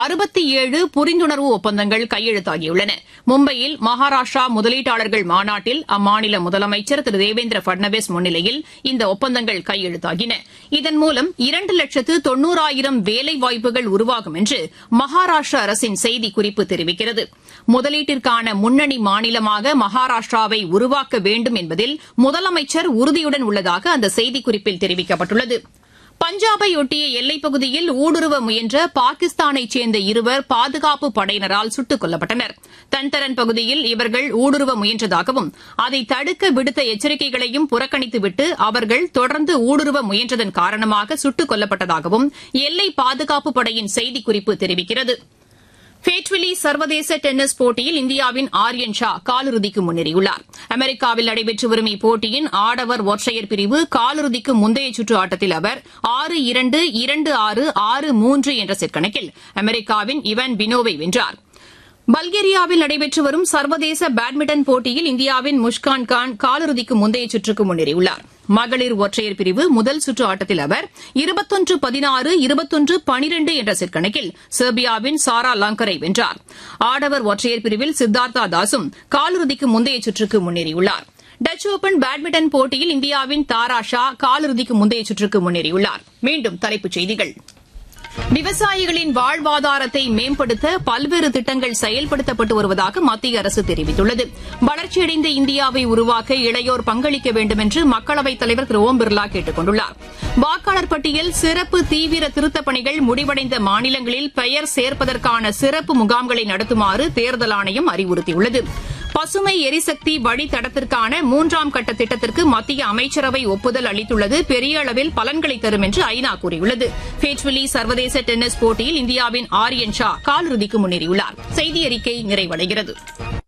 அறுபத்தி ஏழு புரிந்துணர்வு ஒப்பந்தங்கள் கையெழுத்தாகியுள்ளன மும்பையில் மகாராஷ்டிரா முதலீட்டாளர்கள் மாநாட்டில் அம்மாநில முதலமைச்சர் திரு தேவேந்திர பட்னவிஸ் முன்னிலையில் இந்த ஒப்பந்தங்கள் கையெழுத்தாகின இதன் மூலம் இரண்டு லட்சத்து தொன்னூறாயிரம் வேலைவாய்ப்புகள் உருவாகும் என்று மகாராஷ்டிரா அரசின் செய்திக்குறிப்பு தெரிவிக்கிறது முதலீட்டிற்கான முன்னணி மாநிலமாக மகாராஷ்டிராவை உருவாக்க வேண்டும் என்பதில் முதலமைச்சர் உறுதியுடன் உள்ளதாக அந்த செய்திக்குறிப்பில் தெரிவிக்கப்பட்டுள்ளது பஞ்சாபையொட்டிய எல்லைப் பகுதியில் ஊடுருவ முயன்ற பாகிஸ்தானைச் சேர்ந்த இருவர் பாதுகாப்பு படையினரால் சுட்டுக் கொல்லப்பட்டனர் தன்தரன் பகுதியில் இவர்கள் ஊடுருவ முயன்றதாகவும் அதை தடுக்க விடுத்த எச்சரிக்கைகளையும் புறக்கணித்துவிட்டு அவர்கள் தொடர்ந்து ஊடுருவ முயன்றதன் காரணமாக சுட்டுக் கொல்லப்பட்டதாகவும் எல்லை பாதுகாப்பு படையின் செய்திக்குறிப்பு தெரிவிக்கிறது ஃபேட்வில்லி சர்வதேச டென்னிஸ் போட்டியில் இந்தியாவின் ஆர்யன் ஷா காலிறுதிக்கு முன்னேறியுள்ளார் அமெரிக்காவில் நடைபெற்று வரும் இப்போட்டியின் ஆடவர் ஒற்றையர் பிரிவு காலிறுதிக்கு முந்தைய சுற்று ஆட்டத்தில் அவர் ஆறு இரண்டு இரண்டு ஆறு ஆறு மூன்று என்ற செட் கணக்கில் அமெரிக்காவின் இவன் பினோவை வென்றார் பல்கேரியாவில் நடைபெற்று வரும் சர்வதேச பேட்மிண்டன் போட்டியில் இந்தியாவின் முஷ்கான் கான் காலிறுதிக்கு முந்தைய சுற்றுக்கு முன்னேறியுள்ளார் மகளிர் ஒற்றையர் பிரிவு முதல் சுற்று ஆட்டத்தில் அவர் இருபத்தொன்று பதினாறு இருபத்தொன்று பனிரெண்டு என்ற செட் கணக்கில் செர்பியாவின் சாரா லாங்கரை வென்றார் ஆடவர் ஒற்றையர் பிரிவில் சித்தார்த்தா தாஸும் காலிறுதிக்கு முந்தைய சுற்றுக்கு முன்னேறியுள்ளார் டச் ஓபன் பேட்மிண்டன் போட்டியில் இந்தியாவின் தாரா ஷா காலிறுதிக்கு முந்தைய சுற்றுக்கு முன்னேறியுள்ளார் மீண்டும் தலைப்புச் செய்திகள் விவசாயிகளின் வாழ்வாதாரத்தை மேம்படுத்த பல்வேறு திட்டங்கள் செயல்படுத்தப்பட்டு வருவதாக மத்திய அரசு தெரிவித்துள்ளது வளர்ச்சியடைந்த இந்தியாவை உருவாக்க இளையோர் பங்களிக்க வேண்டும் என்று மக்களவைத் தலைவர் திரு ஓம் பிர்லா கேட்டுக் கொண்டுள்ளார் வாக்காளர் பட்டியல் சிறப்பு தீவிர திருத்தப் பணிகள் முடிவடைந்த மாநிலங்களில் பெயர் சேர்ப்பதற்கான சிறப்பு முகாம்களை நடத்துமாறு தேர்தல் ஆணையம் அறிவுறுத்தியுள்ளது பசுமை எரிசக்தி வழித்தடத்திற்கான மூன்றாம் கட்ட திட்டத்திற்கு மத்திய அமைச்சரவை ஒப்புதல் அளித்துள்ளது பெரிய அளவில் பலன்களை தரும் என்று ஐநா கூறியுள்ளது ஃபேட்வில்லி சர்வதேச டென்னிஸ் போட்டியில் இந்தியாவின் ஆரியன் ஷா காலிறுதிக்கு முன்னேறியுள்ளார் செய்தி அறிக்கை நிறைவடைகிறது